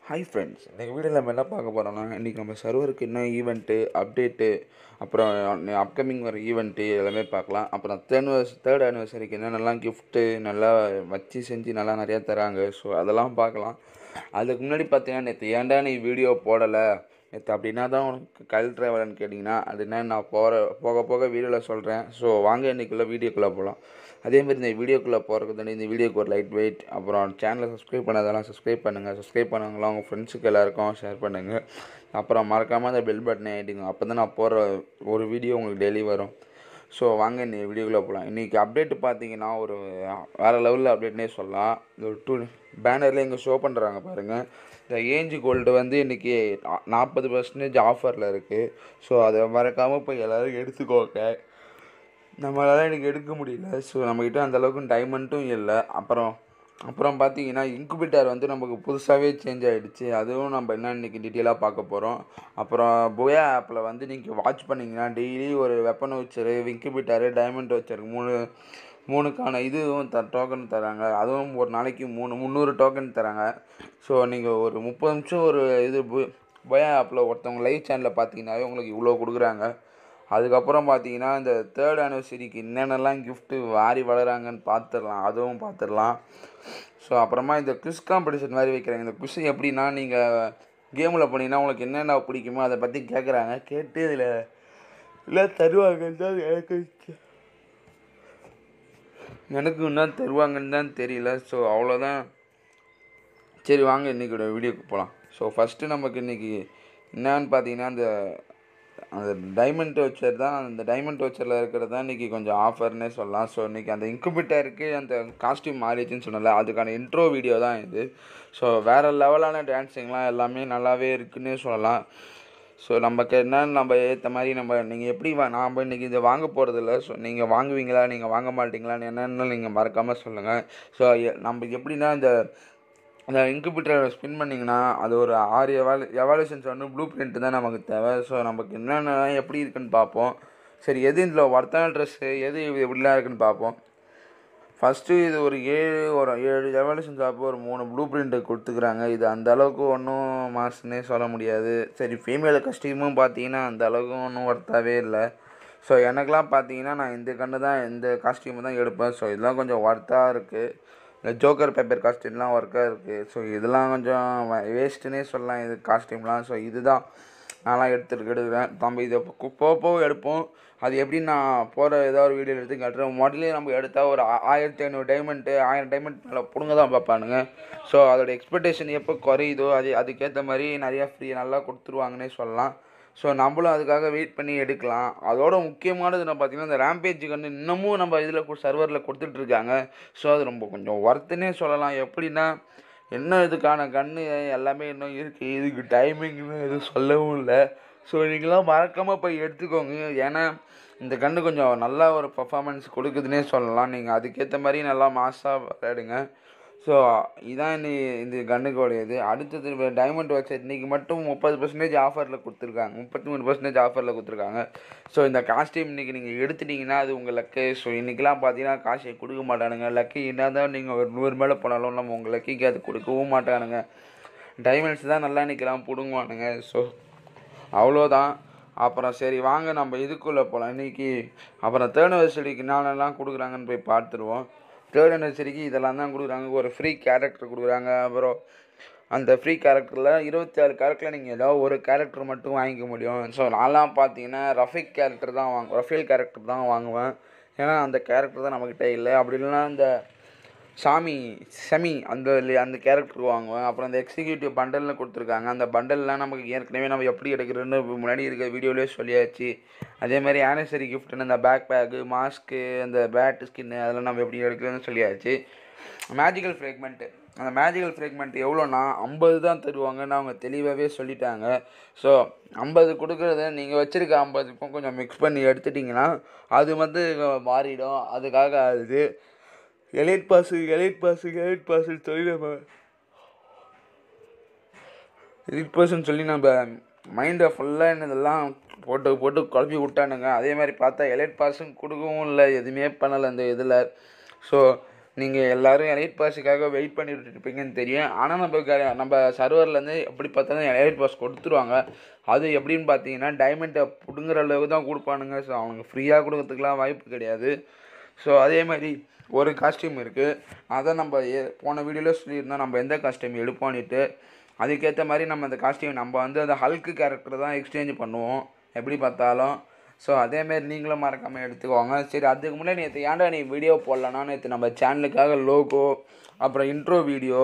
hi friends இன்றைக்கி வீடியோவில் நம்ம என்ன பார்க்க போகிறோம்னா இன்றைக்கி நம்ம சர்வருக்கு என்ன ஈவெண்ட்டு அப்டேட்டு அப்புறம் அப்கமிங் வர ஈவெண்ட்டு எல்லாமே பார்க்கலாம் அப்புறம் தேர்ட் தேர்ட் ஆனிவர்சரிக்கு என்னென்னலாம் கிஃப்ட்டு நல்லா வச்சு செஞ்சு நல்லா நிறையா தராங்க ஸோ அதெல்லாம் பார்க்கலாம் அதுக்கு முன்னாடி பார்த்தீங்கன்னா நேற்று ஏன்டா நீ வீடியோ போடலை நேற்று அப்படின்னா தான் உனக்கு கல் ட்ரைவர்னு கேட்டிங்கன்னா அது என்ன நான் போகிற போக போக வீடியோவில் சொல்கிறேன் ஸோ வாங்க இன்றைக்குள்ளே வீடியோக்குள்ளே போகலாம் அதேமாதிரி இந்த வீடியோக்குள்ளே போகிறதுக்கு தானே இந்த வீடியோக்கு ஒரு லைட் வெயிட் அப்புறம் சேனலை சப்ஸ்கிரைப் பண்ணதெல்லாம் சப்ஸ்கிரைப் பண்ணுங்கள் சப்ஸ்கிரைப் பண்ணவங்களாம் உங்கள் ஃப்ரெண்ட்ஸுக்கு எல்லாருக்கும் ஷேர் பண்ணுங்கள் அப்புறம் மறக்காமல் அந்த பெல் பட்டனை ஆகிட்டுங்க அப்போ தான் நான் போகிற ஒரு வீடியோ உங்களுக்கு டெய்லி வரும் ஸோ வாங்க இந்த வீடியோக்குள்ளே போகலாம் இன்றைக்கி அப்டேட் பார்த்தீங்கன்னா ஒரு வேறு லெவலில் அப்டேட்னே சொல்லலாம் இந்த டூ பேனரில் இங்கே ஷோ பண்ணுறாங்க பாருங்கள் இந்த ஏஞ்சு கோல்டு வந்து இன்றைக்கி நாற்பது பர்சன்டேஜ் ஆஃபரில் இருக்குது ஸோ அதை மறக்காமல் போய் எல்லோரும் எடுத்துக்கோங்க நம்மளால் எனக்கு எடுக்க முடியல ஸோ நம்மக்கிட்ட அந்தளவுக்கு டைமண்ட்டும் இல்லை அப்புறம் அப்புறம் பார்த்தீங்கன்னா இன்குபேட்டர் வந்து நமக்கு புதுசாகவே சேஞ்ச் ஆகிடுச்சு அதுவும் நம்ம என்ன இன்றைக்கி டீட்டெயிலாக பார்க்க போகிறோம் அப்புறம் போயா ஆப்பில் வந்து நீங்கள் வாட்ச் பண்ணிங்கன்னா டெய்லி ஒரு வெப்பன் வச்சரு இன்குபேட்டரு டைமண்ட் வச்சருக்கு மூணு மூணுக்கான இதுவும் த டோக்கன் தராங்க அதுவும் ஒரு நாளைக்கு மூணு முந்நூறு டோக்கன் தராங்க ஸோ நீங்கள் ஒரு முப்பது நிமிஷம் ஒரு இது போயா ஆப்பில் ஒருத்தவங்க லைவ் சேனலில் பார்த்தீங்கன்னாவே உங்களுக்கு இவ்வளோ கொடுக்குறாங்க அதுக்கப்புறம் பார்த்தீங்கன்னா இந்த தேர்ட் ஆனிவர்சரிக்கு என்னென்னலாம் கிஃப்ட்டு வாரி வளராங்கன்னு பார்த்துடலாம் அதுவும் பார்த்துடலாம் ஸோ அப்புறமா இந்த குவிஸ் காம்படிஷன் மாதிரி வைக்கிறாங்க இந்த குவிஸ் எப்படின்னா நீங்கள் கேமில் போனீங்கன்னா உங்களுக்கு என்னென்ன பிடிக்குமோ அதை பற்றி கேட்குறாங்க கேட்டு இதில் இல்லை தருவாங்கன்னு தான் எனக்கு எனக்கு இன்னும் தருவாங்கன்னு தான் தெரியல ஸோ அவ்வளோதான் சரி வாங்க இன்றைக்கோட வீடியோக்கு போகலாம் ஸோ ஃபஸ்ட்டு நமக்கு இன்றைக்கி என்னன்னு பார்த்தீங்கன்னா அந்த அந்த டைமண்ட் வச்சர் தான் அந்த டைமண்ட் வச்சரில் இருக்கிறது தான் இன்றைக்கி கொஞ்சம் ஆஃபர்னே சொல்லலாம் ஸோ இன்றைக்கி அந்த இன்குபேட்டருக்கு அந்த காஸ்டியூம் மாறிடுச்சுன்னு சொன்னல அதுக்கான இன்ட்ரோ வீடியோ தான் இது ஸோ வேறு லெவலான டான்ஸிங்லாம் எல்லாமே நல்லாவே இருக்குன்னே சொல்லலாம் ஸோ நமக்கு என்ன நம்ம ஏற்ற மாதிரி நம்ம நீங்கள் எப்படி வா நாம் இன்றைக்கி இதை வாங்க போகிறதில்ல ஸோ நீங்கள் வாங்குவீங்களா நீங்கள் வாங்க மாட்டீங்களான்னு என்னென்னு நீங்கள் மறக்காமல் சொல்லுங்கள் ஸோ நம்ம எப்படின்னா இந்த அந்த இன்குபேட்டரை ஸ்பின் பண்ணிங்கன்னா அது ஒரு ஆறு எவாலு எவாலுஷன்ஸ் வந்து ப்ளூ பிரிண்ட் தான் நமக்கு தேவை ஸோ நமக்கு என்னென்ன எப்படி இருக்குன்னு பார்ப்போம் சரி எது இதில் ஒர்த்தான ட்ரெஸ்ஸு எது எப்படிலாம் இருக்குன்னு பார்ப்போம் ஃபஸ்ட்டு இது ஒரு ஏழு ஒரு ஏழு எவாலுஷன் ஷாப்பு ஒரு மூணு ப்ளூ பிரிண்ட்டு கொடுத்துக்குறாங்க இது அந்த அளவுக்கு ஒன்றும் மாசுன்னே சொல்ல முடியாது சரி ஃபீமேல் கஸ்டியூமும் பார்த்தீங்கன்னா அந்த அளவுக்கு ஒன்றும் ஒர்த்தாகவே இல்லை ஸோ எனக்கெலாம் பார்த்தீங்கன்னா நான் இந்த கண்டு தான் இந்த காஸ்டியூமு தான் எடுப்பேன் ஸோ இதெல்லாம் கொஞ்சம் ஒர்த்தாக இருக்குது இந்த ஜோக்கர் பேப்பர் காஸ்டியூம்லாம் ஒர்க்காக இருக்குது ஸோ இதெல்லாம் கொஞ்சம் வேஸ்ட்டுன்னே சொல்லலாம் இது காஸ்டியூம்லாம் ஸோ இதுதான் நான்லாம் எடுத்துட்டு எடுக்கிறேன் நம்ம இதை போக போக எடுப்போம் அது எப்படி நான் போகிற ஏதாவது ஒரு வீடியோ எடுத்து காட்டுறேன் முதல்ல நம்ம எடுத்தால் ஒரு ஆயிரத்தி ஐநூறு டைமண்ட்டு ஆயிரம் டைமண்ட் மேலே பிடுங்க தான் பார்ப்பானுங்க ஸோ அதோட எக்ஸ்பெக்டேஷன் எப்போ குறையுதோ அது அதுக்கேற்ற மாதிரி நிறையா ஃப்ரீ நல்லா கொடுத்துருவாங்கன்னே சொல்லலாம் ஸோ நம்மளும் அதுக்காக வெயிட் பண்ணி எடுக்கலாம் அதோட முக்கியமானது என்ன பார்த்தீங்கன்னா இந்த ரேம்பேஜ் கன்று இன்னமும் நம்ம இதில் சர்வரில் கொடுத்துட்ருக்காங்க ஸோ அது ரொம்ப கொஞ்சம் ஒர்த்துன்னே சொல்லலாம் எப்படின்னா என்ன இதுக்கான கன்று எல்லாமே இன்னும் இருக்குது இதுக்கு டைமிங்னு எதுவும் சொல்லவும் இல்லை ஸோ நீங்களாம் மறக்காமல் போய் எடுத்துக்கோங்க ஏன்னா இந்த கன்று கொஞ்சம் நல்ல ஒரு பர்ஃபாமன்ஸ் கொடுக்குதுன்னே சொல்லலாம் நீங்கள் அதுக்கேற்ற மாதிரி நல்லா மாஸாக விளையாடுங்க ஸோ இதான் இன்னி இந்த கன்னுக்கோடையது அடுத்தது டைமண்ட் வச்ச இன்றைக்கி மட்டும் முப்பது பர்சன்டேஜ் ஆஃபரில் கொடுத்துருக்காங்க முப்பத்தி மூணு பர்சன்டேஜ் ஆஃபரில் கொடுத்துருக்காங்க ஸோ இந்த காஸ்டியூம் இன்றைக்கி நீங்கள் எடுத்துட்டிங்கன்னா அது உங்கள் லக்கு ஸோ இன்றைக்கெலாம் பார்த்தீங்கன்னா காசை கொடுக்க மாட்டானுங்க லக்கி என்ன தான் நீங்கள் ஒரு நூறு மேலே போனாலும் நம்ம உங்கள் லக்கிக்கு அது கொடுக்கவும் மாட்டானுங்க டைமண்ட்ஸ் தான் நல்லா இன்றைக்கெலாம் பிடுங்குவானுங்க ஸோ அவ்வளோதான் அப்புறம் சரி வாங்க நம்ம இதுக்குள்ளே போகலாம் இன்றைக்கி அப்புறம் தேர்ட் வர்சடிக்கு என்னென்னலாம் கொடுக்குறாங்கன்னு போய் பார்த்துருவோம் தேர்ட் அனிவர்சரிக்கு இதெல்லாம் தான் கொடுக்குறாங்க ஒரு ஃப்ரீ கேரக்டர் கொடுக்குறாங்க அப்புறம் அந்த ஃப்ரீ கேரக்டரில் இருபத்தி ஆறு கேரக்டரில் நீங்கள் ஏதாவது ஒரு கேரக்டர் மட்டும் வாங்கிக்க முடியும் ஸோ நான்லாம் பார்த்தீங்கன்னா ரஃபிக் கேரக்டர் தான் வாங்க ரஃபேல் கேரக்டர் தான் வாங்குவேன் ஏன்னா அந்த கேரக்டர் தான் நம்மக்கிட்ட இல்லை அப்படி இல்லைன்னா இந்த சாமி செமி அந்த அந்த கேரக்டருக்கு வாங்குவேன் அப்புறம் அந்த எக்ஸிக்யூட்டிவ் பண்டல்னு கொடுத்துருக்காங்க அந்த பண்டல்லாம் நமக்கு ஏற்கனவே நம்ம எப்படி எடுக்கிறோன்னு முன்னாடி இருக்க வீடியோலேயே சொல்லியாச்சு அதே மாதிரி ஆனிவர்சரி கிஃப்ட்டுன்னு அந்த பேக் பேக்கு மாஸ்க்கு அந்த பேட் ஸ்கின்னு அதெல்லாம் நம்ம எப்படி எடுக்கிறோன்னு சொல்லியாச்சு மேஜிக்கல் ஃப்ரேக்மெண்ட்டு அந்த மேஜிக்கல் ஃப்ரேக்மெண்ட் எவ்வளோனா ஐம்பது தான் தருவாங்கன்னு அவங்க தெளிவாகவே சொல்லிட்டாங்க ஸோ ஐம்பது கொடுக்குறத நீங்கள் வச்சுருக்க ஐம்பதுக்கும் கொஞ்சம் மிக்ஸ் பண்ணி எடுத்துட்டிங்கன்னா அது வந்து மாறிடும் அதுக்காக அது elite pass elite pass elite பாஸுன்னு சொல்லி நம்ம எலைட் பாஸுன்னு சொல்லி நம்ம மைண்டை ஃபுல்லாக இதெல்லாம் போட்டு போட்டு குழப்பி விட்டானுங்க அதே மாதிரி பார்த்தா எலைட் பாஸும் கொடுக்கவும் இல்லை எதுவுமே பண்ணலை அந்த இதில் ஸோ நீங்கள் எல்லோரும் எலைட் பாஸுக்காக வெயிட் பண்ணிட்டு இருப்பீங்கன்னு தெரியும் ஆனால் நம்ம க- நம்ம சர்வர்லேருந்து எப்படி பார்த்தாலும் எலைட் பாஸ் கொடுத்துருவாங்க அது எப்படின்னு பார்த்தீங்கன்னா டைமண்டை பிடுங்குற அளவுக்கு தான் கொடுப்பானுங்க ஸோ அவங்க ஃப்ரீயாக கொடுக்கறதுக்குலாம் வாய்ப்பு கிடையாது ஸோ அதே மாதிரி ஒரு காஸ்டியூம் இருக்குது அதை நம்ம ஏ- போன வீடியோவில் சொல்லியிருந்தோம் நம்ம எந்த காஸ்டியூம் எடுப்போன்னுட்டு அதுக்கேற்ற மாதிரி நம்ம அந்த காஸ்டியூம் நம்ம வந்து அந்த ஹல்க்கு கேரக்டர் தான் எக்ஸ்சேஞ்ச் பண்ணுவோம் எப்படி பார்த்தாலும் ஸோ அதேமாரி நீங்களும் மறக்காமல் எடுத்துக்கோங்க சரி அதுக்கு முன்னாடி நேற்று ஏன்டா நீ வீடியோ போடலன்னா நேற்று நம்ம சேனலுக்காக லோகோ அப்புறம் இன்ட்ரோ வீடியோ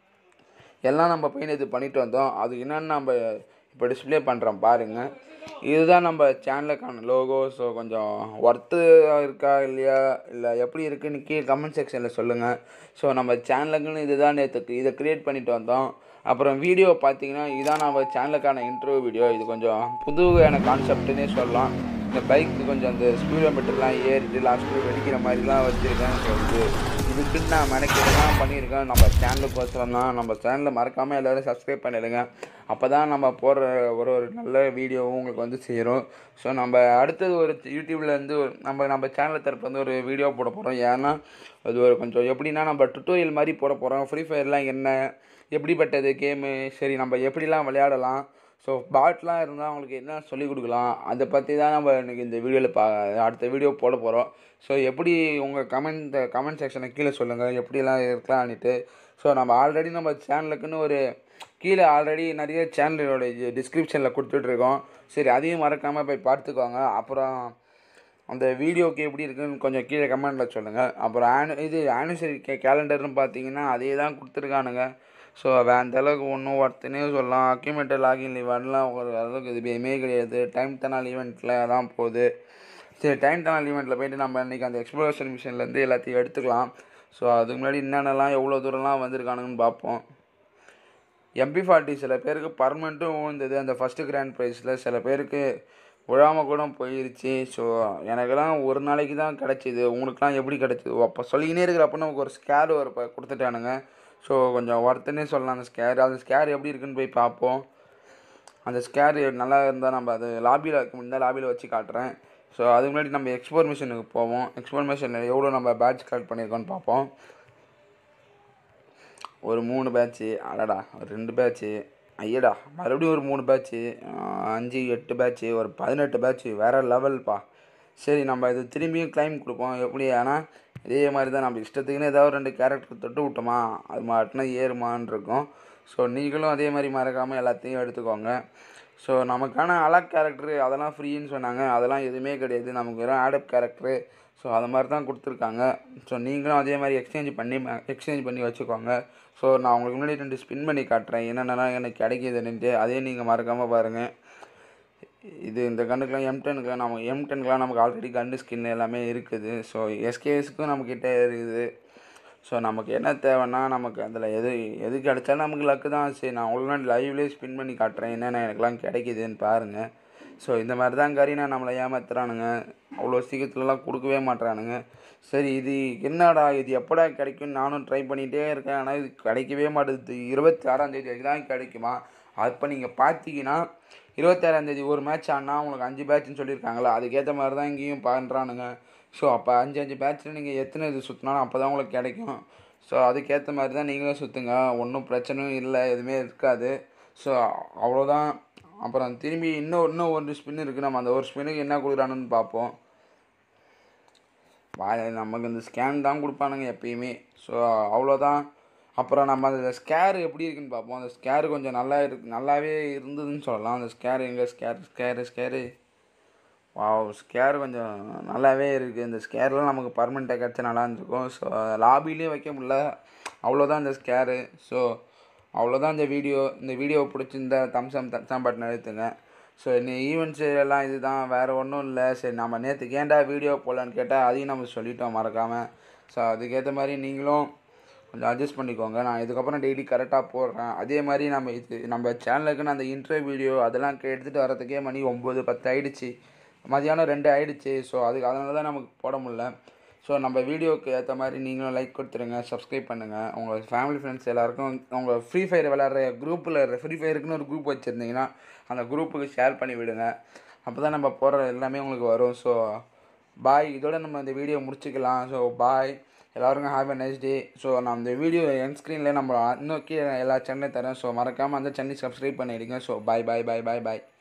எல்லாம் நம்ம போய் இது பண்ணிட்டு வந்தோம் அது என்னன்னு நம்ம இப்போ டிஸ்ப்ளே பண்ணுறோம் பாருங்கள் இதுதான் நம்ம சேனலுக்கான லோகோ ஸோ கொஞ்சம் ஒர்த்து இருக்கா இல்லையா இல்லை எப்படி இருக்குன்னு கீழே கமெண்ட் செக்ஷனில் சொல்லுங்கள் ஸோ நம்ம சேனலுக்குன்னு இதுதான் நேற்று இதை க்ரியேட் பண்ணிட்டு வந்தோம் அப்புறம் வீடியோ பார்த்தீங்கன்னா இதான் நம்ம சேனலுக்கான இன்டர்வியூ வீடியோ இது கொஞ்சம் புதுவான கான்செப்ட்னே சொல்லலாம் இந்த பைக்கு கொஞ்சம் அந்த ஸ்பீடோமீட்டர்லாம் ஏறிட்டு லாஸ்ட்டில் வெடிக்கிற மாதிரிலாம் வச்சுருக்கேன் சொல்லிட்டு இதுக்குன்னு நான் மெனக்கெல்லாம் பண்ணியிருக்கேன் நம்ம சேனலுக்கோசரம் தான் நம்ம சேனலை மறக்காமல் எல்லோரும் சப்ஸ்கிரைப் பண்ணிடுங்க அப்போ தான் நம்ம போடுற ஒரு ஒரு நல்ல வீடியோவும் உங்களுக்கு வந்து சேரும் ஸோ நம்ம அடுத்தது ஒரு யூடியூப்லேருந்து ஒரு நம்ம நம்ம சேனல் தரப்பு வந்து ஒரு வீடியோ போட போகிறோம் ஏன்னா அது ஒரு கொஞ்சம் எப்படின்னா நம்ம டுட்டோரியல் மாதிரி போட போகிறோம் ஃப்ரீ ஃபயர்லாம் என்ன எப்படிப்பட்டது கேமு சரி நம்ம எப்படிலாம் விளையாடலாம் ஸோ பாட்லாம் இருந்தால் அவங்களுக்கு என்ன சொல்லிக் கொடுக்கலாம் அதை பற்றி தான் நம்ம இன்றைக்கி இந்த வீடியோவில் பா அடுத்த வீடியோ போட போகிறோம் ஸோ எப்படி உங்கள் கமெண்ட் கமெண்ட் செக்ஷனை கீழே சொல்லுங்கள் எப்படிலாம் இருக்கலான்னுட்டு ஸோ நம்ம ஆல்ரெடி நம்ம சேனலுக்குன்னு ஒரு கீழே ஆல்ரெடி நிறைய சேனலோட டிஸ்கிரிப்ஷனில் கொடுத்துட்ருக்கோம் சரி அதையும் மறக்காமல் போய் பார்த்துக்கோங்க அப்புறம் அந்த வீடியோக்கு எப்படி இருக்குன்னு கொஞ்சம் கீழே கமெண்ட்டில் சொல்லுங்கள் அப்புறம் ஆனு இது ஆனிவர்சரி கே கேலண்டர்னு பார்த்தீங்கன்னா அதே தான் கொடுத்துருக்கானுங்க ஸோ அவன் அந்த அளவுக்கு ஒன்றும் ஒருத்தனே சொல்லலாம் அக்யூமெண்டல் லாகின் ஈவெண்ட்லாம் ஒரு அளவுக்கு எதுவுமே கிடையாது டைம் தனால் ஈவெண்ட்டில் தான் போகுது சரி டைம் தனால் ஈவெண்ட்டில் போயிட்டு நம்ம இன்றைக்கி அந்த எக்ஸ்ப்ளோரேஷன் மிஷன்லேருந்து எல்லாத்தையும் எடுத்துக்கலாம் ஸோ அதுக்கு முன்னாடி என்னென்னலாம் எவ்வளோ தூரம்லாம் வந்திருக்கானுங்கன்னு பார்ப்போம் எம்பி ஃபார்ட்டி சில பேருக்கு பர்மனெண்ட்டும் விழுந்தது அந்த ஃபஸ்ட்டு கிராண்ட் ப்ரைஸில் சில பேருக்கு விழாமல் கூட போயிருச்சு ஸோ எனக்கெல்லாம் ஒரு நாளைக்கு தான் கிடச்சிது உங்களுக்குலாம் எப்படி கிடச்சிது அப்போ சொல்லிக்கினே இருக்கிறப்ப நமக்கு ஒரு ஸ்கேர் ஒரு ப- கொடுத்துட்டானுங்க ஸோ கொஞ்சம் ஒருத்தனே சொல்லலாம் அந்த ஸ்கேர் அந்த ஸ்கேர் எப்படி இருக்குன்னு போய் பார்ப்போம் அந்த ஸ்கேர் நல்லா இருந்தால் நம்ம அது லாபியில் வைக்க முடிந்தால் லாபியில் வச்சு காட்டுறேன் ஸோ அதுக்கு முன்னாடி நம்ம எக்ஸ்போர் மிஷனுக்கு போவோம் எக்ஸ்போர் மிஷனில் எவ்வளோ நம்ம பேட்ச் கலெக்ட் பண்ணியிருக்கோன்னு பார்ப்போம் ஒரு மூணு பேட்ச்சு அடடா ஒரு ரெண்டு பேட்ச்சு ஐயடா மறுபடியும் ஒரு மூணு பேட்ச்சு அஞ்சு எட்டு பேட்ச்சு ஒரு பதினெட்டு பேட்ச்சு வேறு லெவல்ப்பா சரி நம்ம இது திரும்பியும் கிளைம் கொடுப்போம் எப்படி ஆனால் இதே மாதிரி தான் நம்ம இஷ்டத்துக்குன்னு ஏதாவது ரெண்டு கேரக்டர் தொட்டு விட்டோமா அது மாட்டினா ஏறுமான்னு இருக்கும் ஸோ நீங்களும் அதே மாதிரி மறக்காமல் எல்லாத்தையும் எடுத்துக்கோங்க ஸோ நமக்கான அலக் கேரக்டரு அதெல்லாம் ஃப்ரீன்னு சொன்னாங்க அதெல்லாம் எதுவுமே கிடையாது நமக்கு வெறும் ஆடப் கேரக்டரு ஸோ அது மாதிரி தான் கொடுத்துருக்காங்க ஸோ நீங்களும் அதே மாதிரி எக்ஸ்சேஞ்ச் பண்ணி எக்ஸ்சேஞ்ச் பண்ணி வச்சுக்கோங்க ஸோ நான் உங்களுக்கு முன்னாடி ரெண்டு ஸ்பின் பண்ணி காட்டுறேன் என்னென்னலாம் எனக்கு கிடைக்கிதுன்னுட்டு அதையும் நீங்கள் மறக்காமல் பாருங்கள் இது இந்த கன்னுக்கெலாம் எம் டெனுக்கு நம்ம எம் டென்க்குலாம் நமக்கு ஆல்ரெடி கன்னு ஸ்கின் எல்லாமே இருக்குது ஸோ எஸ்கேஎஸ்க்கும் நம்மக்கிட்ட இருக்குது ஸோ நமக்கு என்ன தேவைன்னா நமக்கு அதில் எது எது கிடைச்சாலும் நமக்கு லக்கு தான் சரி நான் அவ்வளோ நாள் லைவ்லேயே ஸ்பின் பண்ணி காட்டுறேன் என்னென்ன எனக்குலாம் கிடைக்குதுன்னு பாருங்கள் ஸோ இந்த மாதிரி தான் கரீனா நம்மளை ஏமாத்துறானுங்க அவ்வளோ சீக்கிரத்துலலாம் கொடுக்கவே மாட்றானுங்க சரி இது என்னடா இது எப்படா கிடைக்கும்னு நானும் ட்ரை பண்ணிகிட்டே இருக்கேன் ஆனால் இது கிடைக்கவே மாட்டேது இருபத்தி ஆறாம் தேதி வரைக்கும் தான் கிடைக்குமா அப்போ நீங்கள் பார்த்தீங்கன்னா இருபத்தாறாந்தேதி ஒரு மேட்ச் ஆனால் உங்களுக்கு அஞ்சு பேட்ச்னு சொல்லியிருக்காங்களா அதுக்கேற்ற மாதிரி தான் இங்கேயும் பண்ணுறானுங்க ஸோ அப்போ அஞ்சு அஞ்சு பேட்ச்சில் நீங்கள் எத்தனை இது சுற்றினாலும் அப்போ தான் உங்களுக்கு கிடைக்கும் ஸோ அதுக்கேற்ற மாதிரி தான் நீங்களும் சுற்றுங்க ஒன்றும் பிரச்சனையும் இல்லை எதுவுமே இருக்காது ஸோ அவ்வளோதான் அப்புறம் திரும்பி இன்னும் இன்னும் ஒரு ஸ்பின் இருக்குது நம்ம அந்த ஒரு ஸ்பின்னுக்கு என்ன கொடுக்குறானுன்னு பார்ப்போம் வாய நமக்கு இந்த ஸ்கேன் தான் கொடுப்பானுங்க எப்பயுமே ஸோ அவ்வளோதான் அப்புறம் நம்ம அந்த ஸ்கேர் எப்படி இருக்குன்னு பார்ப்போம் அந்த ஸ்கேர் கொஞ்சம் நல்லா இருக்கு நல்லாவே இருந்ததுன்னு சொல்லலாம் அந்த ஸ்கேர் எங்கே square square square wow square கொஞ்சம் நல்லாவே இருக்குது இந்த ஸ்கேர்லாம் நமக்கு பர்மனெண்ட்டாக கிடச்சா நல்லா இருந்திருக்கும் ஸோ லாபிலையும் வைக்க முடியல அவ்வளோதான் இந்த ஸ்கேரு ஸோ அவ்வளோதான் இந்த வீடியோ இந்த வீடியோ பிடிச்சிருந்தா தம்சம் தம்சம் பட்டன் எடுத்துங்க ஸோ இந்த ஈவெண்ட்ஸ் எல்லாம் இதுதான் வேறு ஒன்றும் இல்லை சரி நம்ம நேற்றுக்கு ஏன்டா வீடியோ போடலான்னு கேட்டால் அதையும் நம்ம சொல்லிட்டோம் மறக்காமல் ஸோ அதுக்கேற்ற மாதிரி நீங்களும் கொஞ்சம் அட்ஜஸ்ட் பண்ணிக்கோங்க நான் இதுக்கப்புறம் டெய்லி கரெக்டாக போடுறேன் அதே மாதிரி நம்ம இது நம்ம சேனலுக்குன்னு அந்த இன்டர்வியூ வீடியோ அதெல்லாம் கே- எடுத்துகிட்டு வரதுக்கே மணி ஒம்பது பத்து ஆயிடுச்சு மதியானம் ரெண்டு ஆயிடுச்சு ஸோ அதுக்கு அதனால தான் நமக்கு போட முடியல ஸோ நம்ம வீடியோக்கு ஏற்ற மாதிரி நீங்களும் லைக் கொடுத்துருங்க சப்ஸ்கிரைப் பண்ணுங்கள் உங்கள் ஃபேமிலி ஃப்ரெண்ட்ஸ் எல்லாருக்கும் உங்கள் ஃப்ரீ ஃபயர் விளாட்ற குரூப்பில் ஃப்ரீ ஃபயருக்குன்னு ஒரு குரூப் வச்சுருந்தீங்கன்னா அந்த குரூப்புக்கு ஷேர் பண்ணி விடுங்க அப்போ தான் நம்ம போடுற எல்லாமே உங்களுக்கு வரும் ஸோ பாய் இதோட நம்ம இந்த வீடியோ முடிச்சுக்கலாம் ஸோ பாய் எல்லாருக்கும் have a nice day so நான் இந்த வீடியோ என் ஸ்க்ரீனில் நம்ம இன்னும் கீழே எல்லா சேனலையும் தரேன் ஸோ மறக்காமல் அந்த சேனலை சப்ஸ்கிரைப் பண்ணிடுங்க ஸோ பாய் பாய் பாய் பாய் பாய்